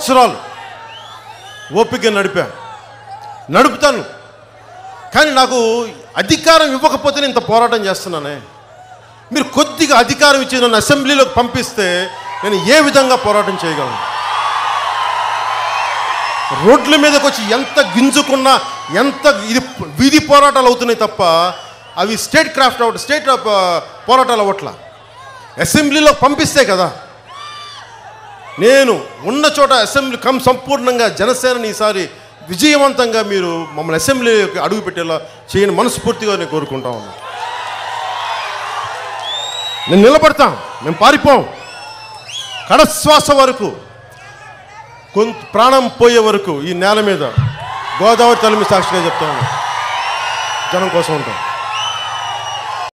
సంవత్సరాలు ఓపిక నడిపా నడుపుతాను కానీ నాకు అధికారం ఇవ్వకపోతే నేను ఇంత పోరాటం చేస్తున్నానే మీరు కొద్దిగా అధికారం ఇచ్చి నన్ను అసెంబ్లీలోకి పంపిస్తే నేను ఏ విధంగా పోరాటం చేయగలను రోడ్ల మీదకి వచ్చి ఎంత గింజుకున్నా ఎంత ఇది వీధి పోరాటాలు అవుతున్నాయి తప్ప అవి స్టేట్ క్రాఫ్ట్ అవ్వట్ స్టేట్ ఆ, పోరాటాలు అవ్వట్లా అసెంబ్లీలో పంపిస్తే కదా నేను ఉన్న చోట అసెంబ్లీ కం సంపూర్ణంగా జనసేనని ఈసారి విజయవంతంగా మీరు మమ్మల్ని అసెంబ్లీకి అడుగు పెట్టేలా చేయని మనస్ఫూర్తిగా నేను కోరుకుంటా ఉన్నాను నేను నిలబడతాం మేము పారిపోం కడశ్వాస వరకు కొంత ప్రాణం పోయే వరకు ఈ నేల మీద గోదావరి తల్లి సాక్షిగా చెప్తా ఉన్నాను జనం కోసం ఉంటాం